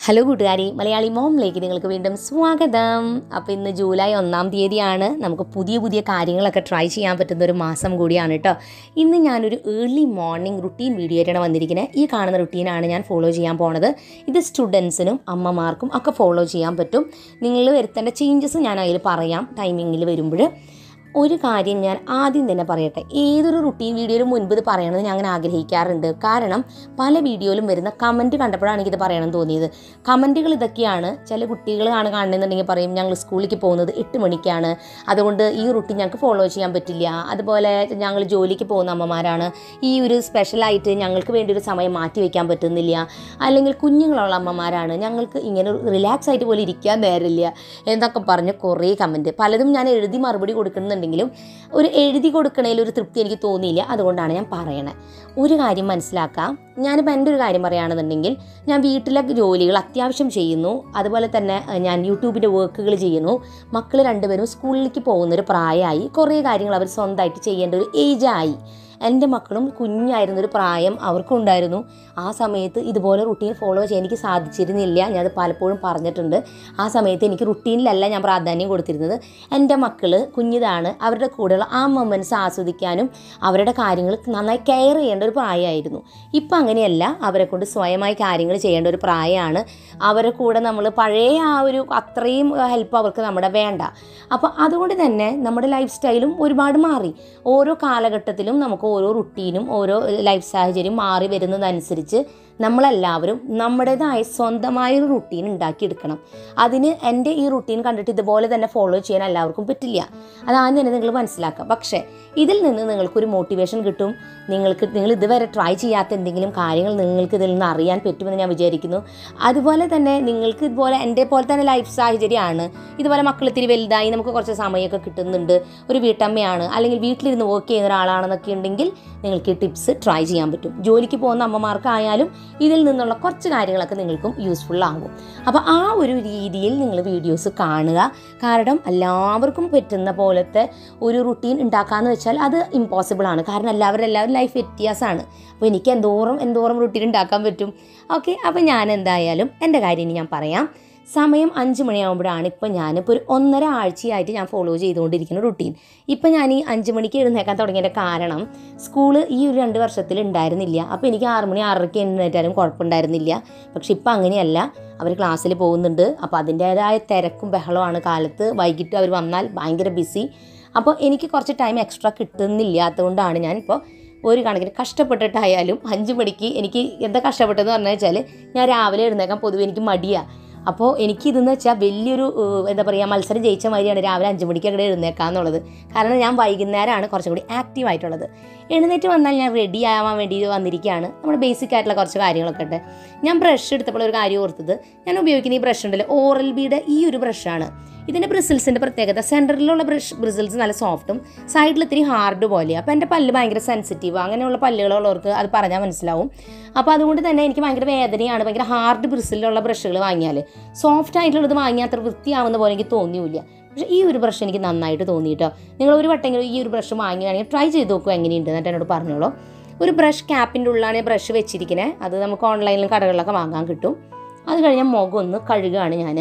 hello കൂട്ടുകാരി മലയാളി മോമിലേക്ക് നിങ്ങൾക്ക് വീണ്ടും സ്വാഗതം അപ്പോൾ ഇന്ന് ജൂലൈ ഒന്നാം തീയതിയാണ് നമുക്ക് പുതിയ പുതിയ കാര്യങ്ങളൊക്കെ ട്രൈ ചെയ്യാൻ പറ്റുന്ന ഒരു മാസം കൂടിയാണ് കേട്ടോ ഇന്ന് ഞാനൊരു ഏർലി മോർണിംഗ് റുട്ടീൻ വീഡിയോ ആയിട്ടാണ് വന്നിരിക്കുന്നത് ഈ കാണുന്ന റുട്ടീനാണ് ഞാൻ ഫോളോ ചെയ്യാൻ പോണത് ഇത് സ്റ്റുഡൻസിനും അമ്മമാർക്കും ഒക്കെ ഫോളോ ചെയ്യാൻ പറ്റും നിങ്ങൾ വരുത്തേണ്ട ചേഞ്ചസ് ഞാൻ അതിൽ പറയാം ടൈമിങ്ങിൽ വരുമ്പോൾ ഒരു കാര്യം ഞാൻ ആദ്യം തന്നെ പറയട്ടെ ഏതൊരു റുട്ടീൻ വീഡിയോയിലും മുൻപ് ഇത് പറയണമെന്ന് ഞാൻ അങ്ങനെ ആഗ്രഹിക്കാറുണ്ട് കാരണം പല വീഡിയോയിലും വരുന്ന കമൻറ്റ് കണ്ടപ്പോഴാണ് എനിക്കിത് പറയണം തോന്നിയത് കമൻറ്റുകൾ ഇതൊക്കെയാണ് ചില കുട്ടികളാണ് കാണുന്നുണ്ടെങ്കിൽ പറയും ഞങ്ങൾ സ്കൂളിലേക്ക് പോകുന്നത് എട്ട് മണിക്കാണ് അതുകൊണ്ട് ഈ റുട്ടീൻ ഞങ്ങൾക്ക് ഫോളോ ചെയ്യാൻ പറ്റില്ല അതുപോലെ ഞങ്ങൾ ജോലിക്ക് പോകുന്ന അമ്മമാരാണ് ഈ ഒരു സ്പെഷ്യലായിട്ട് ഞങ്ങൾക്ക് വേണ്ടി ഒരു സമയം മാറ്റി വയ്ക്കാൻ പറ്റുന്നില്ല അല്ലെങ്കിൽ കുഞ്ഞുങ്ങളുള്ള അമ്മമാരാണ് ഞങ്ങൾക്ക് ഇങ്ങനെ റിലാക്സ് ആയിട്ട് പോലും ഇരിക്കാൻ നേരമില്ല എന്നൊക്കെ പറഞ്ഞ് കുറേ കമൻറ്റ് പലതും ഞാൻ എഴുതി മറുപടി കൊടുക്കുന്നുണ്ടെങ്കിലും ഒരു എഴുതി കൊടുക്കണതിൽ ഒരു തൃപ്തി എനിക്ക് തോന്നിയില്ല അതുകൊണ്ടാണ് ഞാൻ പറയണത് ഒരു കാര്യം മനസ്സിലാക്കാം ഞാനിപ്പോൾ എൻ്റെ ഒരു കാര്യം പറയുകയാണെന്നുണ്ടെങ്കിൽ ഞാൻ വീട്ടിലെ ജോലികൾ അത്യാവശ്യം ചെയ്യുന്നു അതുപോലെ തന്നെ അഹ്, ഞാൻ യൂട്യൂബിൻ്റെ വർക്കുകൾ ചെയ്യുന്നു മക്കൾ രണ്ടുപേരും സ്കൂളിലേക്ക് പോകുന്നൊരു പ്രായമായി കുറേ കാര്യങ്ങൾ അവർ സ്വന്തമായിട്ട് ചെയ്യേണ്ട ഒരു ഏജായി എൻ്റെ മക്കളും കുഞ്ഞായിരുന്നൊരു പ്രായം അവർക്കും ഉണ്ടായിരുന്നു ആ സമയത്ത് ഇതുപോലെ റുട്ടീൻ ഫോളോ ചെയ്യാൻ എനിക്ക് സാധിച്ചിരുന്നില്ല ഞാനത് പലപ്പോഴും പറഞ്ഞിട്ടുണ്ട് ആ സമയത്ത് എനിക്ക് റുട്ടീനിലല്ല ഞാൻ പ്രാധാന്യം കൊടുത്തിരുന്നത് എൻ്റെ മക്കൾ കുഞ്ഞിതാണ് അവരുടെ കൂടെയുള്ള ആ മൊമെൻറ്റ്സ് ആസ്വദിക്കാനും അവരുടെ കാര്യങ്ങൾ നന്നായി കെയർ ചെയ്യേണ്ട ഒരു പ്രായമായിരുന്നു ഇപ്പം അങ്ങനെയല്ല അവരെ കൊണ്ട് സ്വയമായി കാര്യങ്ങൾ ചെയ്യേണ്ട ഒരു പ്രായമാണ് അവരെ കൂടെ നമ്മൾ പഴയ ആ ഒരു അത്രയും ഹെൽപ്പ് അവർക്ക് നമ്മുടെ വേണ്ട അപ്പോൾ അതുകൊണ്ട് തന്നെ നമ്മുടെ ലൈഫ് സ്റ്റൈലും ഒരുപാട് മാറി ഓരോ കാലഘട്ടത്തിലും നമുക്ക് ഓരോ റുട്ടീനും ഓരോ ലൈഫ് സാഹചര്യം മാറി വരുന്നതനുസരിച്ച് നമ്മളെല്ലാവരും നമ്മുടേതായ സ്വന്തമായ ഒരു റുട്ടീൻ ഉണ്ടാക്കിയെടുക്കണം അതിന് എൻ്റെ ഈ റുട്ടീൻ കണ്ടിട്ട് ഇതുപോലെ തന്നെ ഫോളോ ചെയ്യാൻ എല്ലാവർക്കും പറ്റില്ല അതാണ് തന്നെ നിങ്ങൾ മനസ്സിലാക്കുക പക്ഷേ ഇതിൽ നിന്ന് നിങ്ങൾക്കൊരു മോട്ടിവേഷൻ കിട്ടും നിങ്ങൾക്ക് നിങ്ങൾ ഇതുവരെ ട്രൈ ചെയ്യാത്ത എന്തെങ്കിലും കാര്യങ്ങൾ നിങ്ങൾക്ക് ഇതിൽ നിന്ന് അറിയാൻ പറ്റുമെന്ന് ഞാൻ വിചാരിക്കുന്നു അതുപോലെ തന്നെ നിങ്ങൾക്ക് ഇതുപോലെ എൻ്റെ പോലെ തന്നെ ലൈഫ് സാഹചര്യമാണ് ഇതുപോലെ മക്കൾ ഇത്തിരി വലുതായി നമുക്ക് കുറച്ച് സമയമൊക്കെ കിട്ടുന്നുണ്ട് ഒരു വീട്ടമ്മയാണ് അല്ലെങ്കിൽ വീട്ടിലിരുന്ന് വർക്ക് ചെയ്യുന്ന ഒരാളാണെന്നൊക്കെ ഉണ്ടെങ്കിൽ നിങ്ങൾക്ക് ഈ ടിപ്സ് ട്രൈ ചെയ്യാൻ പറ്റും ജോലിക്ക് പോകുന്ന അമ്മമാർക്കായാലും ഇതിൽ നിന്നുള്ള കുറച്ച് കാര്യങ്ങളൊക്കെ നിങ്ങൾക്കും യൂസ്ഫുൾ ആകും അപ്പോൾ ആ ഒരു രീതിയിൽ നിങ്ങൾ വീഡിയോസ് കാണുക കാരണം എല്ലാവർക്കും പറ്റുന്ന പോലത്തെ ഒരു റുട്ടീൻ ഉണ്ടാക്കാന്ന് വെച്ചാൽ അത് ഇമ്പോസിബിൾ ആണ് കാരണം എല്ലാവരും എല്ലാവരും ലൈഫ് വ്യത്യാസമാണ് അപ്പോൾ എനിക്ക് എന്തോരം എന്തോരം റുട്ടീൻ ഉണ്ടാക്കാൻ പറ്റും ഓക്കെ അപ്പോൾ ഞാൻ എന്തായാലും എൻ്റെ കാര്യം ഇനി ഞാൻ പറയാം സമയം അഞ്ച് മണിയാകുമ്പോഴാണ് ഇപ്പോൾ ഞാനിപ്പോൾ ഒരു ഒന്നര ആഴ്ചയായിട്ട് ഞാൻ ഫോളോ ചെയ്തുകൊണ്ടിരിക്കുന്ന റുട്ടീൻ ഇപ്പം ഞാൻ ഈ അഞ്ച് മണിക്ക് എഴുന്നേക്കാൻ തുടങ്ങിയതിൻ്റെ കാരണം സ്കൂള് ഈ ഒരു രണ്ട് വർഷത്തിൽ ഉണ്ടായിരുന്നില്ല അപ്പോൾ എനിക്ക് ആറ് മണി ആറരയ്ക്ക് എഴുന്നേറ്റാലും കുഴപ്പമുണ്ടായിരുന്നില്ല പക്ഷെ ഇപ്പം അങ്ങനെയല്ല അവർ ക്ലാസ്സിൽ പോകുന്നുണ്ട് അപ്പോൾ അതിൻ്റേതായ തിരക്കും ബഹളമാണ് കാലത്ത് വൈകിട്ട് അവർ വന്നാൽ ഭയങ്കര ബിസി അപ്പോൾ എനിക്ക് കുറച്ച് ടൈം എക്സ്ട്രാ കിട്ടുന്നില്ലാത്തതുകൊണ്ടാണ് ഞാനിപ്പോൾ ഒരു കണക്കിന് കഷ്ടപ്പെട്ടിട്ടായാലും അഞ്ച് മണിക്ക് എനിക്ക് എന്താ കഷ്ടപ്പെട്ടതെന്ന് പറഞ്ഞു വെച്ചാൽ ഞാൻ രാവിലെ എഴുന്നേക്കാൻ പൊതുവെ എനിക്ക് മടിയാണ് അപ്പോൾ എനിക്ക് ഇതെന്ന് വെച്ചാൽ വലിയൊരു ഏഹ്, എന്താ പറയുക മത്സരം ജയിച്ച മാതിരിയാണ് രാവിലെ അഞ്ച് മണിക്ക് അങ്ങോട്ട് എഴുന്നേക്കാന്നുള്ളത് കാരണം ഞാൻ വൈകുന്നേരമാണ് കുറച്ചും കൂടി ആക്റ്റീവ് ആയിട്ടുള്ളത് എഴുന്നേറ്റ് വന്നാൽ ഞാൻ റെഡി ആവാൻ വേണ്ടി വന്നിരിക്കുകയാണ് നമ്മുടെ ബേസിക് ആയിട്ടുള്ള കുറച്ച് കാര്യങ്ങളൊക്കെ ഉണ്ട് ഞാൻ ബ്രഷ് എടുത്തപ്പോൾ ഒരു കാര്യം ഓർത്തത് ഞാൻ ഉപയോഗിക്കുന്ന ഈ ബ്രഷ് ഉണ്ടല്ലോ ഓറൽ ബിയുടെ ഈ ഒരു ബ്രഷാണ് ഇതിൻ്റെ ബ്രിസിൽസിൻ്റെ പ്രത്യേകത സെൻറ്ററിലുള്ള ബ്രഷ് ബ്രിസിൽസ് നല്ല സോഫ്റ്റും സൈഡിൽ ഇത്തിരി ഹാർഡ് പോലെയാണ് അപ്പോൾ എൻ്റെ പല്ല് ഭയങ്കര സെൻസിറ്റീവ് അങ്ങനെയുള്ള പല്ലുകളുള്ളവർക്ക് അത് പറഞ്ഞാൽ മനസ്സിലാവും അപ്പോൾ അതുകൊണ്ട് തന്നെ എനിക്ക് ഭയങ്കര വേദനയാണ് ഭയങ്കര ഹാർഡ് ബ്രിസിലുള്ള ബ്രഷുകൾ വാങ്ങിയാൽ സോഫ്റ്റ് ആയിട്ടുള്ളത് വാങ്ങിയാൽ അത്ര വൃത്തിയാവുന്ന പോലെ എനിക്ക് തോന്നിയില്ല പക്ഷേ ഈ ഒരു ബ്രഷ് എനിക്ക് നന്നായിട്ട് തോന്നിയിട്ടോ നിങ്ങൾ ഒരു വട്ടെങ്കിലും ഈ ഒരു ബ്രഷ് വാങ്ങിയാണെങ്കിൽ ട്രൈ ചെയ്ത് നോക്കുക എങ്ങനെയുണ്ട് എന്നിട്ട് എന്നോട് പറഞ്ഞോളൂ ഒരു ബ്രഷ് ക്യാപ്പിൻ്റെ ഉള്ളിലാണ് ബ്രഷ് വെച്ചിരിക്കുന്നത് അത് നമുക്ക് ഓൺലൈനിലും കടകളിലൊക്കെ വാങ്ങാൻ കിട്ടും അത് കഴിഞ്ഞാൽ മുഖം ഒന്ന് കഴുകുകയാണ് ഞാൻ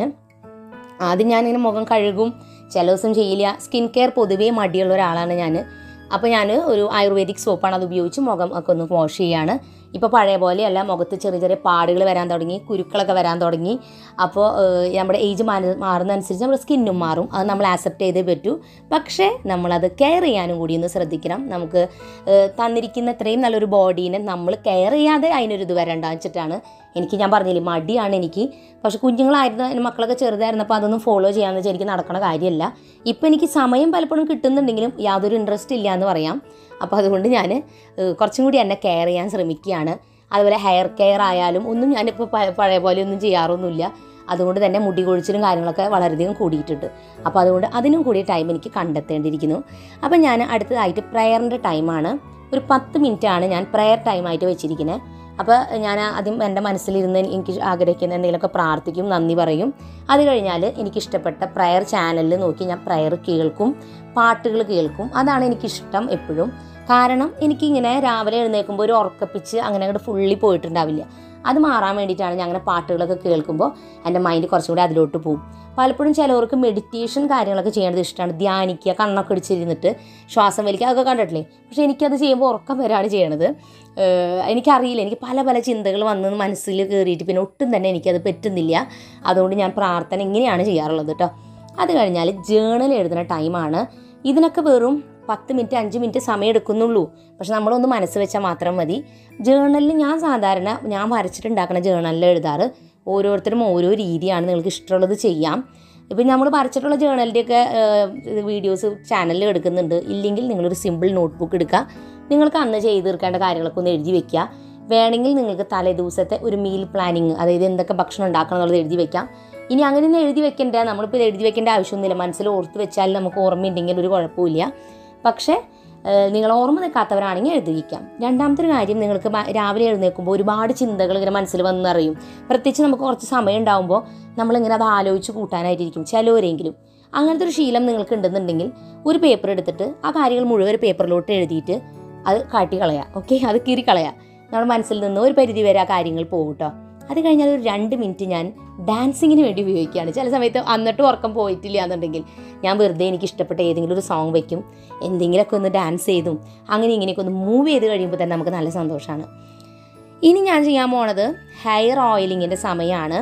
ആദ്യം ഞാനിങ്ങനെ മുഖം കഴുകും ചില ദിവസം ചെയ്യില്ല സ്കിൻ കെയർ പൊതുവേ മടിയുള്ള ഒരാളാണ് ഞാൻ അപ്പോൾ ഞാൻ ഒരു ആയുർവേദിക് സോപ്പാണ് അത് ഉപയോഗിച്ച് മുഖം ഒക്കെ ഒന്ന് വാഷ് ചെയ്യാണ് ഇപ്പോൾ പഴയ പോലെയല്ല മുഖത്ത് ചെറിയ ചെറിയ പാടുകൾ വരാൻ തുടങ്ങി കുരുക്കളൊക്കെ വരാൻ തുടങ്ങി അപ്പോൾ ഏഹ്, നമ്മുടെ ഏജ് മാറി മാറുന്നതനുസരിച്ച് നമ്മുടെ സ്കിന്നും മാറും അത് നമ്മൾ ആക്സെപ്റ്റ് ചെയ്തേ പറ്റൂ പക്ഷേ നമ്മളത് കെയർ ചെയ്യാനും കൂടി ഒന്ന് ശ്രദ്ധിക്കണം നമുക്ക് ഏഹ്, തന്നിരിക്കുന്ന ഇത്രയും നല്ലൊരു ബോഡീനെ നമ്മൾ കെയർ ചെയ്യാതെ അതിനൊരു ഇത് വരണ്ട വെച്ചിട്ടാണ് എനിക്ക് ഞാൻ പറഞ്ഞില്ലേ മടിയാണ് എനിക്ക് പക്ഷെ കുഞ്ഞുങ്ങളായിരുന്നു എൻ്റെ മക്കളൊക്കെ ചെറുതായിരുന്നപ്പോൾ അതൊന്നും ഫോളോ ചെയ്യാന്ന് വെച്ചാൽ എനിക്ക് നടക്കണ കാര്യമല്ല ഇപ്പം എനിക്ക് സമയം പലപ്പോഴും കിട്ടുന്നുണ്ടെങ്കിലും യാതൊരു ഇൻട്രസ്റ്റ് ഇല്ല എന്ന് പറയാം അപ്പോൾ അതുകൊണ്ട് ഞാൻ ഏഹ്, കുറച്ചും കൂടി എന്നെ കെയർ ചെയ്യാൻ ശ്രമിക്കുകയാണ് അതുപോലെ ഹെയർ കെയർ ആയാലും ഒന്നും ഞാനിപ്പോൾ പ- പഴയ പോലെ ഒന്നും ചെയ്യാറൊന്നുമില്ല അതുകൊണ്ട് തന്നെ മുടി കൊഴിച്ചിലും കാര്യങ്ങളൊക്കെ വളരെയധികം കൂടിയിട്ടുണ്ട് അപ്പോൾ അതുകൊണ്ട് അതിനും കൂടി ടൈം എനിക്ക് കണ്ടെത്തേണ്ടിയിരിക്കുന്നു അപ്പോൾ ഞാൻ അടുത്തതായിട്ട് പ്രയറിൻ്റെ ടൈമാണ് ഒരു പത്ത് മിനിറ്റാണ് ഞാൻ പ്രയർ ടൈമായിട്ട് വെച്ചിരിക്കുന്നത് അപ്പോൾ ഞാൻ ആദ്യം എൻ്റെ മനസ്സിലിരുന്ന് എനിക്ക് ആഗ്രഹിക്കുന്ന എന്തെങ്കിലുമൊക്കെ പ്രാർത്ഥിക്കും നന്ദി പറയും അത് കഴിഞ്ഞാൽ എനിക്കിഷ്ടപ്പെട്ട പ്രയർ ചാനലിൽ നോക്കി ഞാൻ പ്രയർ കേൾക്കും പാട്ടുകൾ കേൾക്കും അതാണ് എനിക്കിഷ്ടം എപ്പോഴും കാരണം എനിക്കിങ്ങനെ രാവിലെ എഴുന്നേൽക്കുമ്പോൾ ഒരു ഉറക്കപ്പിച്ച് അങ്ങനെ അങ്ങോട്ട് ഫുള്ളി പോയിട്ടുണ്ടാവില്ല അത് മാറാൻ വേണ്ടിയിട്ടാണ് ഞാൻ അങ്ങനെ പാട്ടുകളൊക്കെ കേൾക്കുമ്പോൾ എൻ്റെ മൈൻഡ് കുറച്ചും കൂടി അതിലോട്ട് പോകും പലപ്പോഴും ചിലവർക്ക് മെഡിറ്റേഷൻ കാര്യങ്ങളൊക്കെ ചെയ്യേണ്ടത് ഇഷ്ടമാണ് ധ്യാനിക്കുക കണ്ണൊക്കെ അടിച്ചിരുന്നിട്ട് ശ്വാസം വലിക്കുക അതൊക്കെ കണ്ടിട്ടില്ലേ പക്ഷേ എനിക്കത് ചെയ്യുമ്പോൾ ഉറക്കം വരാണ് ചെയ്യണത് ഏഹ് എനിക്കറിയില്ല എനിക്ക് പല പല ചിന്തകൾ വന്ന് മനസ്സിൽ കയറിയിട്ട് പിന്നെ ഒട്ടും തന്നെ എനിക്കത് പറ്റുന്നില്ല അതുകൊണ്ട് ഞാൻ പ്രാർത്ഥന ഇങ്ങനെയാണ് ചെയ്യാറുള്ളത് കേട്ടോ അത് കഴിഞ്ഞാൽ ജേണൽ എഴുതുന്ന ടൈമാണ് ഇതിനൊക്കെ വെറും പത്ത് മിനിറ്റ് അഞ്ച് മിനിറ്റ് സമയം എടുക്കുന്നുള്ളൂ പക്ഷെ നമ്മളൊന്ന് മനസ്സ് വെച്ചാൽ മാത്രം മതി ജേണലിൽ ഞാൻ സാധാരണ ഞാൻ വരച്ചിട്ടുണ്ടാക്കുന്ന ജേണലിൽ എഴുതാറ് ഓരോരുത്തരും ഓരോ രീതിയാണ് നിങ്ങൾക്ക് ഇഷ്ടമുള്ളത് ചെയ്യാം ഇപ്പം നമ്മൾ വരച്ചിട്ടുള്ള ജേണലിൻ്റെയൊക്കെ വീഡിയോസ് ചാനലിൽ എടുക്കുന്നുണ്ട് ഇല്ലെങ്കിൽ നിങ്ങളൊരു സിമ്പിൾ നോട്ട്ബുക്ക് എടുക്കുക നിങ്ങൾക്ക് അന്ന് ചെയ്ത് തീർക്കേണ്ട കാര്യങ്ങളൊക്കെ ഒന്ന് എഴുതി വെക്കുക വേണമെങ്കിൽ നിങ്ങൾക്ക് തലേ ദിവസത്തെ ഒരു മീൽ പ്ലാനിങ് അതായത് എന്തൊക്കെ ഭക്ഷണം ഉണ്ടാക്കണം എന്നുള്ളത് എഴുതി വെക്കാം ഇനി അങ്ങനെ ഒന്നും എഴുതി വെക്കേണ്ട നമ്മളിപ്പോൾ ഇത് എഴുതി വെക്കേണ്ട ആവശ്യമൊന്നുമില്ല മനസ്സിൽ ഓർത്ത് വെച്ചാൽ നമുക്ക് ഓർമ്മയുണ്ടെങ്കിൽ ഒരു കുഴപ്പമില്ല പക്ഷേ ഏഹ്, നിങ്ങൾ ഓർമ്മ നിൽക്കാത്തവരാണെങ്കിൽ എഴുതി വയ്ക്കാം രണ്ടാമത്തെ ഒരു കാര്യം നിങ്ങൾക്ക് മ- രാവിലെ എഴുന്നേൽക്കുമ്പോൾ ഒരുപാട് ചിന്തകൾ ഇങ്ങനെ മനസ്സിൽ വന്നറിയും പ്രത്യേകിച്ച് നമുക്ക് കുറച്ച് സമയം ഉണ്ടാകുമ്പോൾ നമ്മളിങ്ങനെ അത് ആലോചിച്ച് കൂട്ടാനായിട്ടിരിക്കും ചിലവരെങ്കിലും അങ്ങനത്തെ ഒരു ശീലം നിങ്ങൾക്ക് ഉണ്ടെന്നുണ്ടെങ്കിൽ ഒരു പേപ്പർ എടുത്തിട്ട് ആ കാര്യങ്ങൾ മുഴുവൻ ഒരു പേപ്പറിലോട്ട് എഴുതിയിട്ട് അത് കാട്ടി കളയാം ഓക്കെ അത് കീറി കളയാം നമ്മുടെ മനസ്സിൽ നിന്ന് ഒരു പരിധി വരെ ആ കാര്യങ്ങൾ പോകും കേട്ടോ അത് കഴിഞ്ഞാൽ ഒരു രണ്ട് മിനിറ്റ് ഞാൻ ഡാൻസിങ്ങിന് വേണ്ടി ഉപയോഗിക്കുകയാണ് ചില സമയത്ത് എന്നിട്ടും ഉറക്കം പോയിട്ടില്ല എന്നുണ്ടെങ്കിൽ ഞാൻ വെറുതെ എനിക്ക് ഇഷ്ടപ്പെട്ട ഏതെങ്കിലും ഒരു സോങ് വെക്കും എന്തെങ്കിലുമൊക്കെ ഒന്ന് ഡാൻസ് ചെയ്തും അങ്ങനെ ഇങ്ങനെയൊക്കെ ഒന്ന് മൂവ് ചെയ്ത് കഴിയുമ്പോൾ തന്നെ നമുക്ക് നല്ല സന്തോഷമാണ് ഇനി ഞാൻ ചെയ്യാൻ പോണത് ഹെയർ ഓയിലിങ്ങിൻ്റെ സമയമാണ്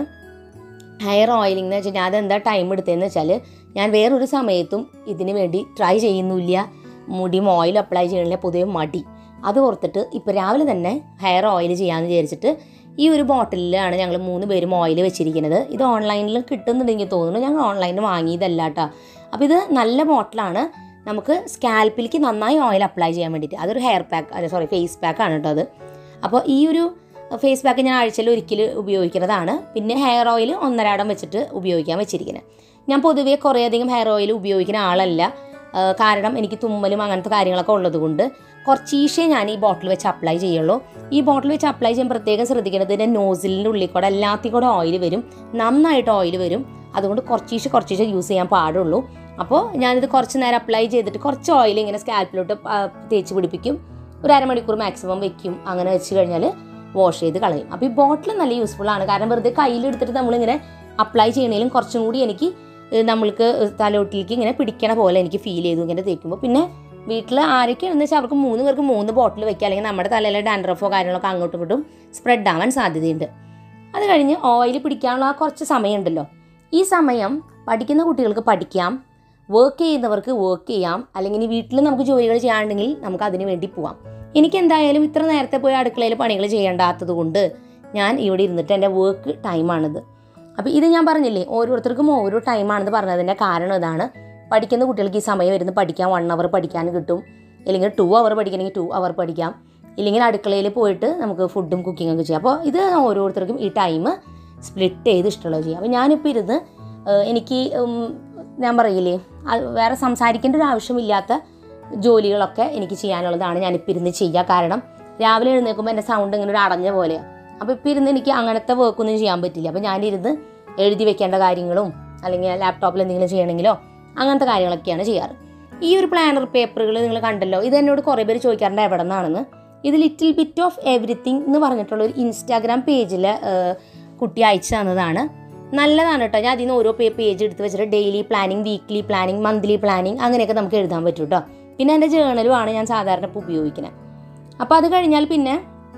ഹെയർ ഓയിലിംഗ് എന്ന് വെച്ചാൽ ഞാൻ അതെന്താ ടൈം എടുത്തതെന്ന് വെച്ചാൽ ഞാൻ വേറൊരു സമയത്തും ഇതിന് വേണ്ടി ട്രൈ ചെയ്യുന്നില്ല മുടിയും ഓയിൽ അപ്ലൈ ചെയ്യണില്ല പൊതുവെ മടി അത് ഓർത്തിട്ട് ഇപ്പോൾ രാവിലെ തന്നെ ഹെയർ ഓയിൽ ചെയ്യാമെന്ന് വിചാരിച്ചിട്ട് ഈ ഒരു ബോട്ടിലാണ് ഞങ്ങൾ മൂന്ന് പേരും ഓയിൽ വെച്ചിരിക്കുന്നത് ഇത് ഓൺലൈനിൽ കിട്ടുന്നുണ്ടെങ്കിൽ തോന്നുന്നു ഞങ്ങൾ ഓൺലൈനിൽ വാങ്ങിയതല്ല കേട്ടോ അപ്പോൾ ഇത് നല്ല ബോട്ടിലാണ് നമുക്ക് സ്കാൽപ്പിലേക്ക് നന്നായി ഓയിൽ അപ്ലൈ ചെയ്യാൻ വേണ്ടിയിട്ട് അതൊരു ഹെയർ പാക്ക് അല്ല സോറി ഫേസ് പാക്കാണ് കേട്ടോ അത് അപ്പോൾ ഈ ഒരു ഫേസ് പാക്ക് ഞാൻ ആഴ്ചയിൽ ഒരിക്കൽ ഉപയോഗിക്കുന്നതാണ് പിന്നെ ഹെയർ ഓയിൽ ഒന്നരാടം വെച്ചിട്ട് ഉപയോഗിക്കാൻ വെച്ചിരിക്കുന്നത് ഞാൻ പൊതുവേ കുറേയധികം ഹെയർ ഓയിൽ ഉപയോഗിക്കുന്ന ആളല്ല ആ, കാരണം എനിക്ക് തുമ്മലും അങ്ങനത്തെ കാര്യങ്ങളൊക്കെ ഉള്ളതുകൊണ്ട് കുറച്ചീശേ ഞാൻ ഈ ബോട്ടിൽ വെച്ച് അപ്ലൈ ചെയ്യുള്ളൂ ഈ ബോട്ടിൽ വെച്ച് അപ്ലൈ ചെയ്യാൻ പ്രത്യേകം ശ്രദ്ധിക്കേണ്ടത് ഇതിൻ്റെ നോസിലിൻ്റെ ഉള്ളിൽ കൂടെ എല്ലാത്തിൽ കൂടെ ഓയിൽ വരും നന്നായിട്ട് ഓയിൽ വരും അതുകൊണ്ട് കുറച്ചീശെ കുറച്ചീശെ യൂസ് ചെയ്യാൻ പാടുള്ളൂ അപ്പോൾ ഞാനിത് കുറച്ച് നേരം അപ്ലൈ ചെയ്തിട്ട് കുറച്ച് ഓയിൽ ഇങ്ങനെ സ്കാൽപ്പിലോട്ട് തേച്ച് പിടിപ്പിക്കും ഒരു അരമണിക്കൂർ മാക്സിമം വെക്കും അങ്ങനെ വെച്ച് കഴിഞ്ഞാൽ വാഷ് ചെയ്ത് കളയും അപ്പോൾ ഈ ബോട്ടിൽ നല്ല യൂസ്ഫുൾ ആണ് കാരണം വെറുതെ കയ്യിലെടുത്തിട്ട് നമ്മളിങ്ങനെ അപ്ലൈ ചെയ്യണേലും കുറച്ചും കൂടി എനിക്ക് ഏഹ്, നമ്മൾക്ക് തലോട്ടിലേക്ക് ഇങ്ങനെ പിടിക്കണ പോലെ എനിക്ക് ഫീൽ ചെയ്തു ഇങ്ങനെ തേക്കുമ്പോൾ പിന്നെ വീട്ടിൽ ആരൊക്കെയാണെന്ന് വെച്ചാൽ അവർക്ക് മൂന്ന് പേർക്ക് മൂന്ന് ബോട്ടിൽ വെക്കുക അല്ലെങ്കിൽ നമ്മുടെ തലയിലെ ഡാൻഡ്രഫോ കാര്യങ്ങളൊക്കെ അങ്ങോട്ടും ഇങ്ങോട്ടും സ്പ്രെഡ് ആവാൻ സാധ്യതയുണ്ട് അത് കഴിഞ്ഞ് ഓയിൽ പിടിക്കാനുള്ള ആ കുറച്ച് സമയമുണ്ടല്ലോ ഈ സമയം പഠിക്കുന്ന കുട്ടികൾക്ക് പഠിക്കാം വർക്ക് ചെയ്യുന്നവർക്ക് വർക്ക് ചെയ്യാം അല്ലെങ്കിൽ ഇനി വീട്ടിൽ നമുക്ക് ജോലികൾ ചെയ്യാനുണ്ടെങ്കിൽ നമുക്ക് അതിന് വേണ്ടി പോവാം എനിക്ക് എന്തായാലും ഇത്ര നേരത്തെ പോയി അടുക്കളയിൽ പണികൾ ചെയ്യേണ്ടാത്തത് കൊണ്ട് ഞാൻ ഇവിടെ ഇരുന്നിട്ട് എൻ്റെ വർക്ക് ടൈമാണിത് അപ്പോൾ ഇത് ഞാൻ പറഞ്ഞില്ലേ ഓരോരുത്തർക്കും ഓരോ ടൈമാണെന്ന് പറഞ്ഞതിൻ്റെ കാരണം ഇതാണ് പഠിക്കുന്ന കുട്ടികൾക്ക് ഈ സമയം ഇരുന്ന് പഠിക്കാൻ വൺ അവർ പഠിക്കാൻ കിട്ടും അല്ലെങ്കിൽ ടു അവർ പഠിക്കണമെങ്കിൽ ടു അവർ പഠിക്കാം ഇല്ലെങ്കിൽ അടുക്കളയിൽ പോയിട്ട് നമുക്ക് ഫുഡും കുക്കിംഗ് ഒക്കെ ചെയ്യാം അപ്പോൾ ഇത് ഓരോരുത്തർക്കും ഈ ടൈം സ്പ്ലിറ്റ് ചെയ്ത് ഇഷ്ടമുള്ളത് ചെയ്യാം അപ്പോൾ ഞാനിപ്പോൾ ഇരുന്ന് ഏഹ്, എനിക്ക് ഉം, ഞാൻ പറയില്ലേ അത് വേറെ സംസാരിക്കേണ്ട ഒരു ആവശ്യമില്ലാത്ത ജോലികളൊക്കെ എനിക്ക് ചെയ്യാനുള്ളതാണ് ഞാനിപ്പോൾ ഇരുന്ന് ചെയ്യുക കാരണം രാവിലെ എഴുന്നേൽക്കുമ്പോൾ എൻ്റെ സൗണ്ട് ഇങ്ങനെ ഒരു അടഞ്ഞ പോലെയാണ് അപ്പോൾ ഇപ്പോൾ ഇരുന്ന് എനിക്ക് അങ്ങനത്തെ വർക്കൊന്നും ചെയ്യാൻ പറ്റില്ല അപ്പോൾ ഞാനിരുന്ന് എഴുതി വെക്കേണ്ട കാര്യങ്ങളും അല്ലെങ്കിൽ ലാപ്ടോപ്പിൽ എന്തെങ്കിലും ചെയ്യണമെങ്കിലോ അങ്ങനത്തെ കാര്യങ്ങളൊക്കെയാണ് ചെയ്യാറ് ഈ ഒരു പ്ലാനർ പേപ്പറുകൾ നിങ്ങൾ കണ്ടല്ലോ ഇത് എന്നോട് കുറേ പേര് ചോദിക്കാറുണ്ട് എവിടെ നിന്നാണെന്ന് ഇത് ലിറ്റിൽ ബിറ്റ് ഓഫ് എവറിത്തിങ് എന്ന് പറഞ്ഞിട്ടുള്ള ഒരു ഇൻസ്റ്റാഗ്രാം പേജിൽ കുട്ടി അയച്ചു തന്നതാണ് നല്ലതാണ് കേട്ടോ ഞാൻ അതിൽ നിന്ന് ഓരോ പേ പേജ് എടുത്ത് വെച്ചിട്ട് daily planning weekly planning monthly planning അങ്ങനെയൊക്കെ നമുക്ക് എഴുതാൻ പറ്റും കേട്ടോ പിന്നെ എൻ്റെ ജേണലുമാണ് ഞാൻ സാധാരണ ഇപ്പോൾ ഉപയോഗിക്കുന്നത് അപ്പോൾ അത് കഴിഞ്ഞാൽ പിന്നെ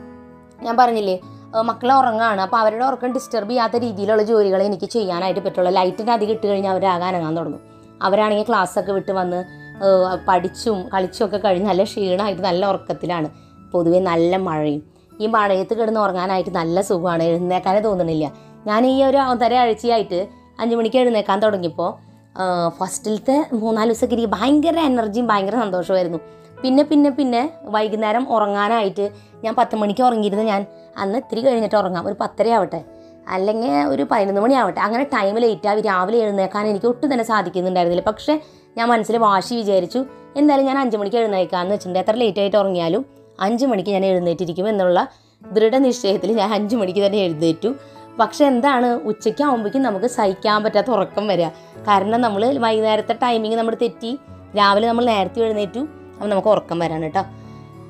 ഞാൻ പറഞ്ഞില്ലേ ഏഹ് മക്കളെ ഉറങ്ങാണ് അപ്പോൾ അവരുടെ ഉറക്കം ഡിസ്റ്റർബ് ചെയ്യാത്ത രീതിയിലുള്ള ജോലികൾ എനിക്ക് ചെയ്യാനായിട്ട് പറ്റുള്ളൂ ലൈറ്റിൻ്റെ അധികം ഇട്ട് കഴിഞ്ഞാൽ അവരാകെ അനങ്ങാൻ തുടങ്ങും അവരാണെങ്കിൽ ക്ലാസ്സൊക്കെ വിട്ട് വന്ന് ഏഹ് പഠിച്ചും കളിച്ചും ഒക്കെ കഴിഞ്ഞ് നല്ല ക്ഷീണമായിട്ട് നല്ല ഉറക്കത്തിലാണ് പൊതുവെ നല്ല മഴയും ഈ മഴയത്ത് കിടന്ന് ഉറങ്ങാനായിട്ട് നല്ല സുഖമാണ് എഴുന്നേക്കാനേ തോന്നണില്ല ഞാൻ ഈ ഒരു ഒന്നര ആഴ്ചയായിട്ട് അഞ്ച് മണിക്ക് എഴുന്നേക്കാൻ തുടങ്ങിയപ്പോൾ ഫസ്റ്റിലത്തെ മൂന്നാല് ദിവസമൊക്കെ എനിക്ക് ഭയങ്കര എനർജിയും ഭയങ്കര സന്തോഷമായിരുന്നു പിന്നെ പിന്നെ പിന്നെ വൈകുന്നേരം ഉറങ്ങാനായിട്ട് ഞാൻ പത്ത് മണിക്ക് ഉറങ്ങിയിരുന്ന ഞാൻ അന്ന് ഇത്തിരി കഴിഞ്ഞിട്ട് ഉറങ്ങാം ഒരു പത്തര ആവട്ടെ അല്ലെങ്കിൽ ഒരു പതിനൊന്ന് മണി ആവട്ടെ അങ്ങനെ ടൈം ലേറ്റായി രാവിലെ എഴുന്നേക്കാൻ എനിക്ക് ഒട്ടും തന്നെ സാധിക്കുന്നുണ്ടായിരുന്നില്ല പക്ഷേ ഞാൻ മനസ്സിൽ വാശി വിചാരിച്ചു എന്തായാലും ഞാൻ അഞ്ച് മണിക്ക് എഴുന്നേക്കാമെന്ന് വെച്ചിട്ടുണ്ട് എത്ര ലേറ്റ് ആയിട്ട് ഉറങ്ങിയാലും അഞ്ച് മണിക്ക് ഞാൻ എഴുന്നേറ്റിരിക്കും എന്നുള്ള ദൃഢനിശ്ചയത്തിൽ ഞാൻ അഞ്ച് മണിക്ക് തന്നെ എഴുന്നേറ്റു പക്ഷെ എന്താണ് ഉച്ചയ്ക്കാവുമ്പോഴേക്കും നമുക്ക് സഹിക്കാൻ പറ്റാത്ത ഉറക്കം വരിക കാരണം നമ്മൾ വൈകുന്നേരത്തെ ടൈമിങ് നമ്മൾ തെറ്റി രാവിലെ നമ്മൾ നേരത്തെ എഴുന്നേറ്റു അപ്പോൾ നമുക്ക് ഉറക്കം വരാണ് കേട്ടോ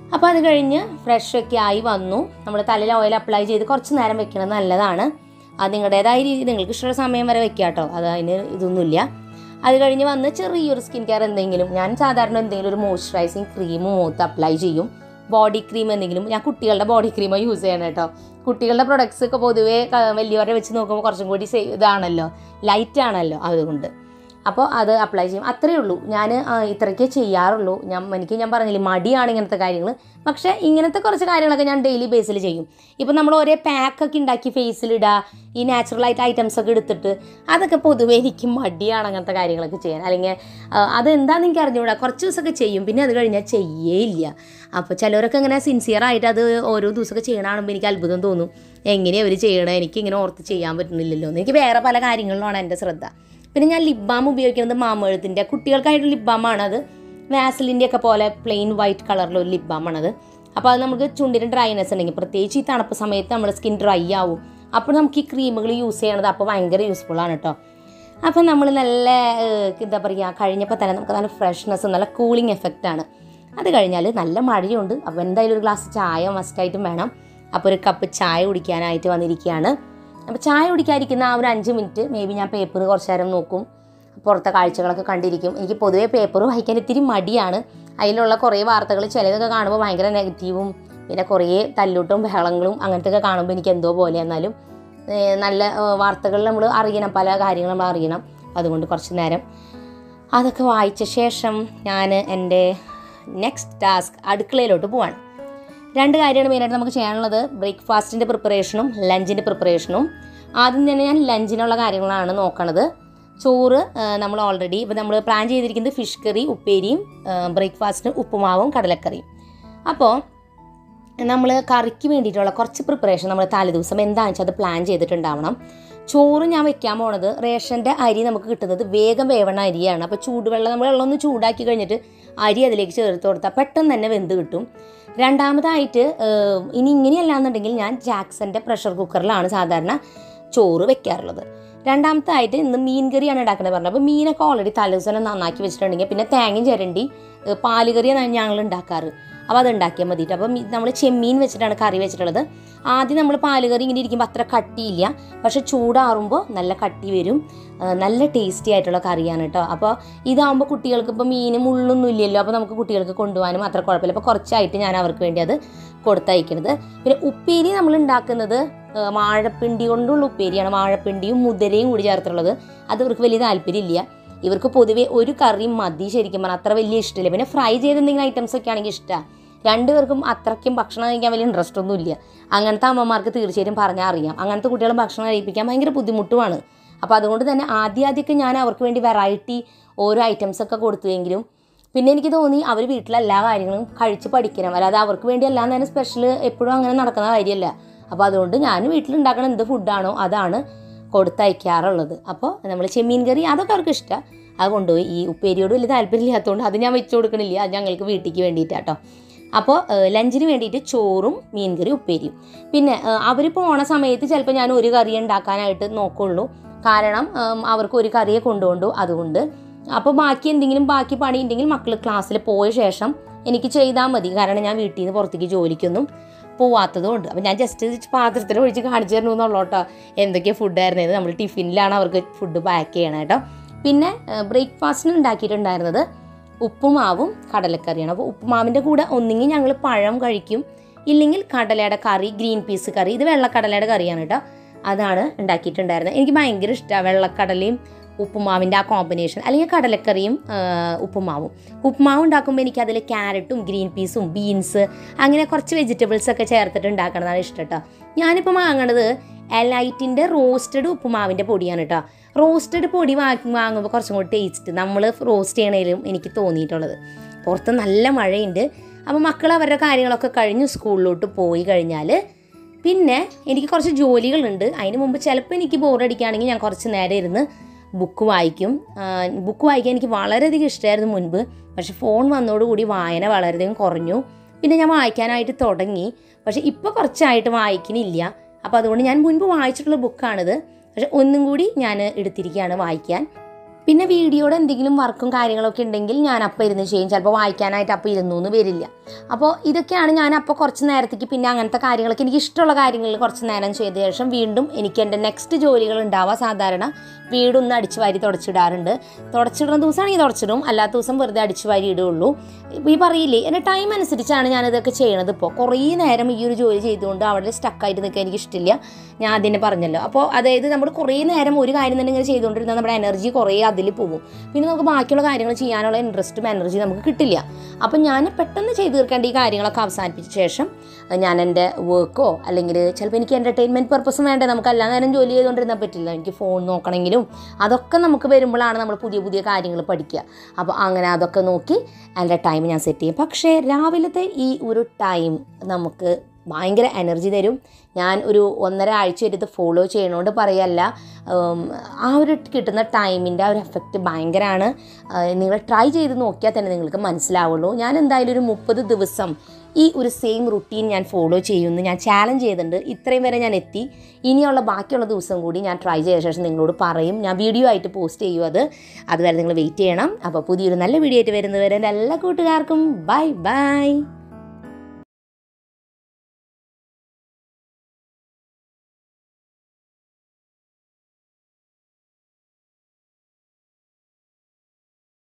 അപ്പോൾ അത് കഴിഞ്ഞ് ഫ്രഷ് ഒക്കെ ആയി വന്നു നമ്മൾ തലയിൽ ഓയിൽ അപ്ലൈ ചെയ്ത് കുറച്ച് നേരം വെക്കുന്നത് നല്ലതാണ് അത് നിങ്ങളുടേതായ രീതി നിങ്ങൾക്ക് ഇഷ്ടമുള്ള സമയം വരെ വെക്കുക കേട്ടോ അത് അതിന് ഇതൊന്നുമില്ല അത് കഴിഞ്ഞ് വന്ന് ചെറിയൊരു സ്കിൻ കെയർ എന്തെങ്കിലും ഞാൻ സാധാരണ എന്തെങ്കിലും ഒരു മോയ്സ്ചറൈസിങ് ക്രീം മുഖത്ത് അപ്ലൈ ചെയ്യും ബോഡി ക്രീം എന്തെങ്കിലും ഞാൻ കുട്ടികളുടെ ബോഡി ക്രീമോ യൂസ് ചെയ്യണം കേട്ടോ കുട്ടികളുടെ പ്രൊഡക്ട്സ് ഒക്കെ പൊതുവേ ക- വലിയവരെ വെച്ച് നോക്കുമ്പോൾ കുറച്ചും കൂടി സേ ഇതാണല്ലോ ലൈറ്റ് ആണല്ലോ അതുകൊണ്ട് അപ്പോൾ അത് അപ്ലൈ ചെയ്യും അത്രയേ ഉള്ളൂ ഞാൻ ഇത്രയ്ക്കേ ചെയ്യാറുള്ളൂ ഞാൻ എനിക്ക് ഞാൻ പറഞ്ഞില്ലേ മടിയാണ് ഇങ്ങനത്തെ കാര്യങ്ങൾ പക്ഷേ ഇങ്ങനത്തെ കുറച്ച് കാര്യങ്ങളൊക്കെ ഞാൻ ഡെയിലി ബേസിൽ ചെയ്യും ഇപ്പം നമ്മൾ ഒരേ പാക്കൊക്കെ ഉണ്ടാക്കി ഫേസിലിടുക ഈ നാച്ചുറൽ ആയിട്ട് ഐറ്റംസ് ഒക്കെ എടുത്തിട്ട് അതൊക്കെ പൊതുവേ എനിക്ക് മടിയാണ് അങ്ങനത്തെ കാര്യങ്ങളൊക്കെ ചെയ്യാൻ അല്ലെങ്കിൽ ആ, അതെന്താണെന്ന് എനിക്ക് അറിഞ്ഞുകൂടാ കുറച്ച് ദിവസമൊക്കെ ചെയ്യും പിന്നെ അത് കഴിഞ്ഞാൽ ചെയ്യേയില്ല അപ്പോൾ ചിലവരൊക്കെ ഇങ്ങനെ സിൻസിയർ ആയിട്ട് അത് ഓരോ ദിവസമൊക്കെ ചെയ്യണ കാണുമ്പോൾ എനിക്ക് അത്ഭുതം തോന്നും എങ്ങനെയാണ് അവർ ചെയ്യണത് എനിക്ക് ഇങ്ങനെ ഓർത്ത് ചെയ്യാൻ പറ്റുന്നില്ലല്ലോ എന്ന് എനിക്ക് വേറെ പല കാര്യങ്ങളിലാണ് എൻ്റെ ശ്രദ്ധ പിന്നെ ഞാൻ ലിപ് ബാം ഉപയോഗിക്കുന്നത് മാമെഴുത്തിൻ്റെ കുട്ടികൾക്കായിട്ടുള്ള ലിപ് ബാമാണ് അത് വാസലിൻ്റെ ഒക്കെ പോലെ പ്ലെയിൻ വൈറ്റ് കളറിലുള്ള ഒരു ലിപ് ബാമാണത് അപ്പോൾ അത് നമുക്ക് ചുണ്ടിന് ഡ്രൈനെസ് ഉണ്ടെങ്കിൽ പ്രത്യേകിച്ച് ഈ തണുപ്പ് സമയത്ത് നമ്മുടെ സ്കിൻ ഡ്രൈ ആവും അപ്പോൾ നമുക്ക് ഈ ക്രീമുകൾ യൂസ് ചെയ്യണത് അപ്പോൾ ഭയങ്കര യൂസ്ഫുൾ ആണ് കേട്ടോ അപ്പോൾ നമ്മൾ നല്ല ഏഹ്, എന്താ പറയുക കഴിഞ്ഞപ്പോൾ തന്നെ നമുക്ക് നല്ല ഫ്രഷ്നെസ് നല്ല കൂളിംഗ് എഫക്റ്റാണ് അത് കഴിഞ്ഞാൽ നല്ല മഴയുണ്ട് അപ്പോൾ എന്തായാലും ഒരു ഗ്ലാസ് ചായ മസ്റ്റായിട്ടും വേണം അപ്പോൾ ഒരു കപ്പ് ചായ കുടിക്കാനായിട്ട് വന്നിരിക്കുകയാണ് അപ്പോൾ ചായ കുടിക്കാതിരിക്കുന്ന ആ ഒരു അഞ്ച് മിനിറ്റ് മേ ബി ഞാൻ പേപ്പർ കുറച്ച് നേരം നോക്കും പുറത്തെ കാഴ്ചകളൊക്കെ കണ്ടിരിക്കും എനിക്ക് പൊതുവേ പേപ്പർ വായിക്കാൻ ഇത്തിരി മടിയാണ് അതിലുള്ള കുറേ വാർത്തകൾ ചിലതൊക്കെ കാണുമ്പോൾ ഭയങ്കര നെഗറ്റീവും പിന്നെ കുറേ തല്ലൂട്ടും ബഹളങ്ങളും അങ്ങനത്തെ ഒക്കെ കാണുമ്പോൾ എനിക്ക് എന്തോ പോലെ എന്നാലും ഏഹ്, നല്ല വാർത്തകൾ നമ്മൾ അറിയണം പല കാര്യങ്ങളും നമ്മൾ അറിയണം അതുകൊണ്ട് കുറച്ച് നേരം അതൊക്കെ വായിച്ച ശേഷം ഞാൻ എൻ്റെ നെക്സ്റ്റ് ടാസ്ക് അടുക്കളയിലോട്ട് പോവാണ് രണ്ട് കാര്യമാണ് മെയിനായിട്ട് നമുക്ക് ചെയ്യാനുള്ളത് ബ്രേക്ക്ഫാസ്റ്റിൻ്റെ പ്രിപ്പറേഷനും ലഞ്ചിൻ്റെ പ്രിപ്പറേഷനും ആദ്യം തന്നെ ഞാൻ ലഞ്ചിനുള്ള കാര്യങ്ങളാണ് നോക്കണത് ചോറ് ആ, നമ്മൾ ഓൾറെഡി ഇപ്പോൾ നമ്മൾ പ്ലാൻ ചെയ്തിരിക്കുന്നത് ഫിഷ് കറി ഉപ്പേരിയും ബ്രേക്ക്ഫാസ്റ്റിന് ഉപ്പുമാവും കടലക്കറിയും അപ്പോൾ നമ്മൾ കറിക്ക് വേണ്ടിയിട്ടുള്ള കുറച്ച് പ്രിപ്പറേഷൻ നമ്മൾ തലേദിവസം എന്താണെന്ന് വെച്ചാൽ അത് പ്ലാൻ ചെയ്തിട്ടുണ്ടാവണം ചോറ് ഞാൻ വെക്കാൻ പോണത് റേഷൻ്റെ അരി നമുക്ക് കിട്ടുന്നത് വേഗം വേവണ അരിയാണ് അപ്പോൾ ചൂടുവെള്ളം നമ്മൾ വെള്ളം ഒന്ന് ചൂടാക്കി കഴിഞ്ഞിട്ട് അരി അതിലേക്ക് ചേർത്ത് കൊടുത്താൽ പെട്ടെന്ന് തന്നെ വെന്ത് കിട്ടും രണ്ടാമതായിട്ട് ഏഹ്, ഇനി ഇങ്ങനെയല്ലാന്നുണ്ടെങ്കിൽ ഞാൻ ജാക്സൻ്റെ പ്രഷർ കുക്കറിലാണ് സാധാരണ ചോറ് വെക്കാറുള്ളത് രണ്ടാമത്തായിട്ട് ഇന്ന് മീൻ കറിയാണ് ഉണ്ടാക്കുന്നത് പറഞ്ഞത് അപ്പോൾ മീനൊക്കെ ഓൾറെഡി തലേദിവസം തന്നെ നന്നാക്കി വെച്ചിട്ടുണ്ടെങ്കിൽ പിന്നെ തേങ്ങയും ചിരണ്ടി ഏഹ്, പാലുകറിയാണ് ഞങ്ങൾ ഉണ്ടാക്കാറ് അപ്പോൾ അത് ഉണ്ടാക്കിയാൽ മതിയിട്ട് അപ്പം നമ്മൾ ചെമ്മീൻ വെച്ചിട്ടാണ് കറി വെച്ചിട്ടുള്ളത് ആദ്യം നമ്മൾ പാലുകറി ഇങ്ങനെ ഇരിക്കുമ്പോൾ അത്ര കട്ടിയില്ല പക്ഷെ ചൂടാറുമ്പോൾ നല്ല കട്ടി വരും ആ, നല്ല ടേസ്റ്റി ആയിട്ടുള്ള കറിയാണ് കേട്ടോ അപ്പോൾ ഇതാകുമ്പോൾ കുട്ടികൾക്ക് ഇപ്പോൾ മീൻ മുള്ളൊന്നും ഇല്ലല്ലോ അപ്പോൾ നമുക്ക് കുട്ടികൾക്ക് കൊണ്ടുപോകാനും അത്ര കുഴപ്പമില്ല അപ്പോൾ കുറച്ചായിട്ട് ഞാൻ അവർക്ക് വേണ്ടി അത് കൊടുത്തയക്കുന്നത് പിന്നെ ഉപ്പേരി നമ്മൾ ഉണ്ടാക്കുന്നത് ആ, വാഴപ്പിണ്ടി കൊണ്ടുള്ള ഉപ്പേരിയാണ് വാഴപ്പിണ്ടിയും മുതിരയും കൂടി ചേർത്തുള്ളത് അത് ഇവർക്ക് വലിയ താല്പര്യമില്ല ഇവർക്ക് പൊതുവേ ഒരു കറിയും മതി ശരിക്കും പറഞ്ഞാൽ അത്ര വലിയ ഇഷ്ടമില്ല പിന്നെ ഫ്രൈ ചെയ്ത എന്തെങ്കിലും ഐറ്റംസ് ഒക്കെ ആണെങ്കിൽ ഇഷ്ടമാണ് രണ്ടുപേർക്കും അത്രയ്ക്കും ഭക്ഷണം കഴിക്കാൻ വലിയ ഇൻട്രസ്റ്റ് ഒന്നും ഇല്ല അങ്ങനത്തെ അമ്മമാർക്ക് തീർച്ചയായിട്ടും പറഞ്ഞാൽ അറിയാം അങ്ങനത്തെ കുട്ടികളെ ഭക്ഷണം കഴിപ്പിക്കാൻ ഭയങ്കര ബുദ്ധിമുട്ടുമാണ് അപ്പോൾ അതുകൊണ്ട് തന്നെ ആദ്യ ആദ്യമൊക്കെ ഞാൻ അവർക്ക് വേണ്ടി വെറൈറ്റി ഓരോ ഐറ്റംസ് ഒക്കെ കൊടുത്തുവെങ്കിലും പിന്നെ എനിക്ക് തോന്നി അവർ വീട്ടിലെ എല്ലാ കാര്യങ്ങളും കഴിച്ച് പഠിക്കണം അല്ലാതെ അവർക്ക് വേണ്ടി എല്ലാം തന്നെ സ്പെഷ്യൽ എപ്പോഴും അങ്ങനെ നടക്കുന്ന കാര്യമല്ല അപ്പോൾ അതുകൊണ്ട് ഞാൻ വീട്ടിലുണ്ടാക്കണ എന്ത് ഫുഡാണോ അതാണ് കൊടുത്തയക്കാറുള്ളത് അപ്പോൾ നമ്മൾ ചെമ്മീൻ കറി അതൊക്കെ അവർക്ക് ഇഷ്ടമാണ് അത് കൊണ്ടുപോയി ഈ ഉപ്പേരിയോട് വലിയ താല്പര്യമില്ലാത്തതുകൊണ്ട് അത് ഞാൻ വെച്ച് കൊടുക്കണില്ല അത് ഞങ്ങൾക്ക് വീട്ടിലേക്ക് വേണ്ടിയിട്ടാട്ടോ അപ്പോൾ ലഞ്ചിന് വേണ്ടിയിട്ട് ചോറും മീൻ കറി ഉപ്പേരിയും പിന്നെ അവർ പോണ സമയത്ത് ചിലപ്പോൾ ഞാൻ ഒരു കറി ഉണ്ടാക്കാനായിട്ട് നോക്കുള്ളൂ കാരണം ഉം, അവർക്ക് ഒരു കറിയെ കൊണ്ടുകൊണ്ടു അതുകൊണ്ട് അപ്പോൾ ബാക്കി എന്തെങ്കിലും ബാക്കി പണി ഉണ്ടെങ്കിൽ മക്കൾ ക്ലാസ്സിൽ പോയ ശേഷം എനിക്ക് ചെയ്താൽ മതി കാരണം ഞാൻ വീട്ടിൽ നിന്ന് പുറത്തേക്ക് ജോലിക്കൊന്നും പോവാത്തതുകൊണ്ട് അപ്പം ഞാൻ ജസ്റ്റ് പാത്രത്തിൽ ഒഴിച്ച് കാണിച്ചു തരണു എന്നുള്ളൂ കേട്ടോ എന്തൊക്കെ ഫുഡായിരുന്നത് നമ്മൾ ടിഫിനിലാണ് അവർക്ക് ഫുഡ് പാക്ക് ചെയ്യണം കേട്ടോ പിന്നെ ബ്രേക്ക്ഫാസ്റ്റിന് ഉണ്ടാക്കിയിട്ടുണ്ടായിരുന്നത് ഉപ്പുമാവും കടലക്കറിയാണ് അപ്പോൾ ഉപ്പുമാവിൻ്റെ കൂടെ ഒന്നെങ്കിൽ ഞങ്ങൾ പഴം കഴിക്കും ഇല്ലെങ്കിൽ കടലയുടെ കറി ഗ്രീൻ പീസ് കറി ഇത് വെള്ളക്കടലയുടെ കറിയാണ് കേട്ടോ അതാണ് ഉണ്ടാക്കിയിട്ടുണ്ടായിരുന്നത് എനിക്ക് ഭയങ്കര ഇഷ്ടമാണ് വെള്ളക്കടലയും ഉപ്പുമാവിൻ്റെ ആ കോമ്പിനേഷൻ അല്ലെങ്കിൽ കടലക്കറിയും ആ, ഉപ്പുമാവും ഉപ്പുമാവ് ഉണ്ടാക്കുമ്പോൾ എനിക്ക് അതിൽ ക്യാരറ്റും ഗ്രീൻ പീസും ബീൻസ് അങ്ങനെ കുറച്ച് വെജിറ്റബിൾസ് ഒക്കെ ചേർത്തിട്ട് ഉണ്ടാക്കണതാണ് ഇഷ്ടം കേട്ടോ ഞാനിപ്പോൾ വാങ്ങണത് എലൈറ്റിൻ്റെ റോസ്റ്റഡ് ഉപ്പുമാവിൻ്റെ പൊടിയാണ് കേട്ടോ റോസ്റ്റഡ് പൊടി വാങ്ങി വാങ്ങുമ്പോൾ കുറച്ചും കൂടി ടേസ്റ്റ് നമ്മൾ റോസ്റ്റ് ചെയ്യണേലും എനിക്ക് തോന്നിയിട്ടുള്ളത് പുറത്ത് നല്ല മഴയുണ്ട് അപ്പോൾ മക്കൾ അവരുടെ കാര്യങ്ങളൊക്കെ കഴിഞ്ഞ് സ്കൂളിലോട്ട് പോയി കഴിഞ്ഞാൽ പിന്നെ എനിക്ക് കുറച്ച് ജോലികളുണ്ട് അതിന് മുമ്പ് ചിലപ്പോൾ എനിക്ക് ബോറടിക്കുകയാണെങ്കിൽ ഞാൻ കുറച്ച് നേരം ഇരുന്ന് ബുക്ക് വായിക്കും ബുക്ക് വായിക്കാൻ എനിക്ക് വളരെയധികം ഇഷ്ടമായിരുന്നു മുൻപ് പക്ഷെ ഫോൺ വന്നതോടുകൂടി വായന വളരെയധികം കുറഞ്ഞു പിന്നെ ഞാൻ വായിക്കാനായിട്ട് തുടങ്ങി പക്ഷെ ഇപ്പോൾ കുറച്ചായിട്ട് വായിക്കണില്ല അപ്പോൾ അതുകൊണ്ട് ഞാൻ മുൻപ് വായിച്ചിട്ടുള്ള ബുക്കാണിത് പക്ഷെ ഒന്നും കൂടി ഞാൻ എടുത്തിരിക്കുകയാണ് വായിക്കാൻ പിന്നെ വീഡിയോയുടെ എന്തെങ്കിലും വർക്കും കാര്യങ്ങളൊക്കെ ഉണ്ടെങ്കിൽ ഞാൻ അപ്പം ഇരുന്ന് ചെയ്യും ചിലപ്പോൾ വായിക്കാനായിട്ട് അപ്പം ഇരുന്നു എന്ന് വരില്ല അപ്പോൾ ഇതൊക്കെയാണ് ഞാൻ അപ്പോൾ കുറച്ച് നേരത്തേക്ക് പിന്നെ അങ്ങനത്തെ കാര്യങ്ങളൊക്കെ എനിക്ക് ഇഷ്ടമുള്ള കാര്യങ്ങളിൽ കുറച്ച് നേരം ചെയ്ത ശേഷം വീണ്ടും എനിക്ക് എൻ്റെ നെക്സ്റ്റ് ജോലികൾ ഉണ്ടാവുക സാധാരണ വീടൊന്ന് അടിച്ച് വാരി തുടച്ചിടാറുണ്ട് തുടച്ചിടുന്ന ദിവസമാണെങ്കിൽ തുടച്ചിടും അല്ലാത്ത ദിവസം വെറുതെ അടിച്ച് വാരി ഇടുകയുള്ളൂ ഇപ്പോൾ ഈ പറയില്ലേ എൻ്റെ ടൈം അനുസരിച്ചാണ് ഞാനിതൊക്കെ ചെയ്യണത് ഇപ്പോൾ കുറേ നേരം ഈ ഒരു ജോലി ചെയ്തുകൊണ്ട് അവിടെ സ്റ്റക്കായിട്ട് നിൽക്കാൻ എനിക്ക് ഇഷ്ടമില്ല ഞാൻ അതിനെ പറഞ്ഞല്ലോ അപ്പോൾ അതായത് നമ്മൾ കുറേ നേരം ഒരു കാര്യം തന്നെ ഇങ്ങനെ ചെയ്തുകൊണ്ടിരുന്നാൽ നമ്മുടെ എനർജി കുറേ അതിൽ പോകും പിന്നെ നമുക്ക് ബാക്കിയുള്ള കാര്യങ്ങൾ ചെയ്യാനുള്ള ഇൻട്രസ്റ്റും എനർജി നമുക്ക് കിട്ടില്ല അപ്പം ഞാൻ പെട്ടെന്ന് ചെയ്തു തീർക്കേണ്ട ഈ കാര്യങ്ങളൊക്കെ അവസാനിപ്പിച്ച ശേഷം ഞാൻ എൻ്റെ വർക്കോ അല്ലെങ്കിൽ ചിലപ്പോൾ എനിക്ക് എൻ്റർടൈൻമെൻറ്റ് പർപ്പസും വേണ്ടേ നമുക്ക് എല്ലാ നേരം ജോലി ചെയ്തുകൊണ്ടിരുന്നാൽ പറ്റില്ല എനിക്ക് ഫോൺ നോക്കണമെങ്കിലും അതൊക്കെ നമുക്ക് വരുമ്പോഴാണ് നമ്മൾ പുതിയ പുതിയ കാര്യങ്ങൾ പഠിക്കുക അപ്പോൾ അങ്ങനെ അതൊക്കെ നോക്കി എൻ്റെ ടൈം ഞാൻ സെറ്റ് ചെയ്യും പക്ഷേ രാവിലത്തെ ഈ ഒരു ടൈം നമുക്ക് ഭയങ്കര എനർജി തരും ഞാൻ ഒരു ഒന്നര ആഴ്ച വരെ ഇത് ഫോളോ ചെയ്യണോണ്ട് പറയല്ല ഉം, ആ ഒരു കിട്ടുന്ന ടൈമിൻ്റെ ആ ഒരു എഫക്റ്റ് ഭയങ്കരമാണ് നിങ്ങൾ ട്രൈ ചെയ്ത് നോക്കിയാൽ തന്നെ നിങ്ങൾക്ക് മനസ്സിലാവുള്ളൂ ഞാൻ എന്തായാലും ഒരു മുപ്പത് ദിവസം ഈ ഒരു സെയിം റുട്ടീൻ ഞാൻ ഫോളോ ചെയ്യുമെന്ന് ഞാൻ ചാലഞ്ച് ചെയ്തിട്ടുണ്ട് ഇത്രയും വരെ ഞാൻ എത്തി ഇനിയുള്ള ബാക്കിയുള്ള ദിവസം കൂടി ഞാൻ ട്രൈ ചെയ്ത ശേഷം നിങ്ങളോട് പറയും ഞാൻ വീഡിയോ ആയിട്ട് പോസ്റ്റ് ചെയ്യും അത് അതുവരെ നിങ്ങൾ വെയിറ്റ് ചെയ്യണം അപ്പോൾ പുതിയൊരു നല്ല വീഡിയോ ആയിട്ട് വരുന്നവരെ എൻ്റെ എല്ലാ കൂട്ടുകാർക്കും ബൈ ബൈ